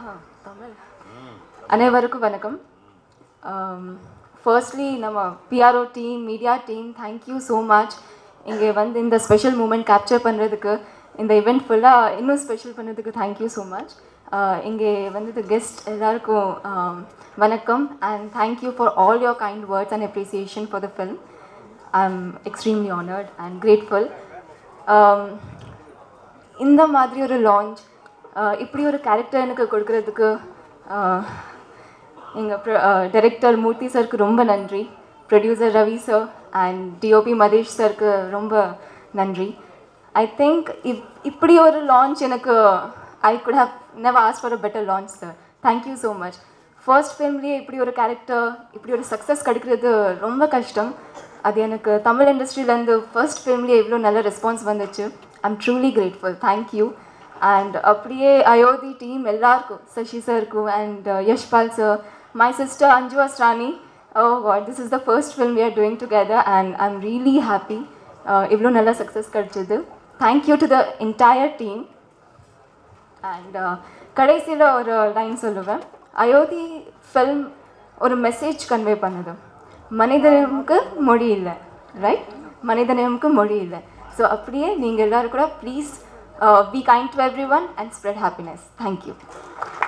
அனைவருக்கும் வணக்கம் ஃபர்ஸ்ட்லி நம்ம PRO team media team thank you so much இங்கே வந்து இந்த ஸ்பெஷல் மூமெண்ட் கேப்சர் பண்ணுறதுக்கு இந்த இவெண்ட் ஃபுல்லாக இன்னும் ஸ்பெஷல் பண்ணதுக்கு தேங்க்யூ ஸோ மச் இங்கே வந்தது கெஸ்ட் எல்லாருக்கும் um, வணக்கம் and thank you for all your kind words and appreciation for the film I am extremely honoured and grateful இந்த மாதிரி ஒரு லான்ச் இப்படி ஒரு கேரக்டர் எனக்கு கொடுக்கறதுக்கு எங்கள் டைரக்டர் மூர்த்தி சருக்கு ரொம்ப நன்றி producer Ravi sir and DOP Mathesh சருக்கு ரொம்ப நன்றி ஐ திங்க் இப் இப்படி ஒரு லான்ச் எனக்கு I could have never ask for a better launch sir thank you so much first ஃபிலிம்லேயே இப்படி ஒரு கேரக்டர் இப்படி ஒரு சக்ஸஸ் கிடைக்கிறது ரொம்ப கஷ்டம் அது எனக்கு தமிழ் இண்டஸ்ட்ரியிலேருந்து ஃபர்ஸ்ட் ஃபிலிம்லேயே இவ்வளோ நல்ல ரெஸ்பான்ஸ் வந்துச்சு I'm truly grateful thank you and அப்படியே அயோத்தி டீம் எல்லாருக்கும் சசி சருக்கும் and Yashpal sir my sister Anju Asrani oh what this is the first film we are doing together and I am really happy இவ்வளோ நல்ல சக்ஸஸ் கிடச்சிது thank you to the entire team and கடைசியில் ஒரு line சொல்லுவேன் Ayothi film ஒரு மெசேஜ் கன்வே பண்ணுது மனிதனுக்கு மொழி இல்லை ரைட் மனிதனுக்கு மொழி இல்லை ஸோ அப்படியே நீங்கள் எல்லோரும் கூட please be kind to everyone and spread happiness thank you